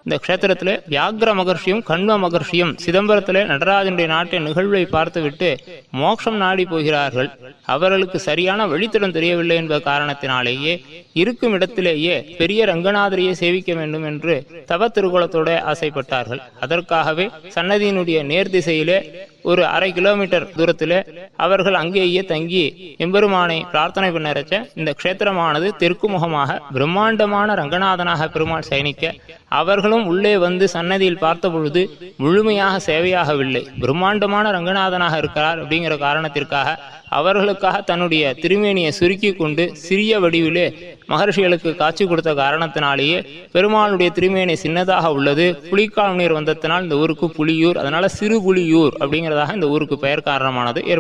இந்த க்ஷேத்திரத்தில் வியாக்ர மகர்ஷியும் கண்வ மகர்ஷியும் சிதம்பரத்தில் நடராஜனுடைய நாட்டிய நிகழ்வை பார்த்துவிட்டு மோட்சம் நாடி போகிறார்கள் அவர்களுக்கு சரியான வழித்தடம் தெரியவில்லை என்ப காரணத்தினாலேயே இருக்கும் இடத்திலேயே பெரிய ரங்கநாதரையே சேவிக்க வேண்டும் என்று தவ திருக்குலத்தோட ஆசைப்பட்டார்கள் அதற்காகவே சன்னதியினுடைய நேர் திசையிலே ஒரு அரை கிலோமீட்டர் தூரத்தில் அவர்கள் அங்கேயே தங்கி எம்பெருமானை பிரார்த்தனை பண்ணறச்ச இந்த க்ஷேத்திரமானது தெற்கு முகமாக பிரம்மாண்டமான ரங்கநாதனாக பெருமாள் சயனிக்க அவர்களும் உள்ளே வந்து சன்னதியில் பார்த்த பொழுது முழுமையாக சேவையாகவில்லை பிரம்மாண்டமான ரங்கநாதனாக இருக்கிறார் அப்படிங்கிற காரணத்திற்காக அவர்களுக்காக தன்னுடைய திருமேனியை சுருக்கி கொண்டு சிறிய வடிவிலே மகர்ஷிகளுக்கு காட்சி கொடுத்த காரணத்தினாலேயே பெருமாளுடைய திருமேனி சின்னதாக உள்ளது புலிக்கால் நீர் வந்ததினால் இந்த ஊருக்கு புலியூர் அதனால சிறு புலியூர் அப்படிங்கிறதாக இந்த ஊருக்கு பெயர் காரணமானது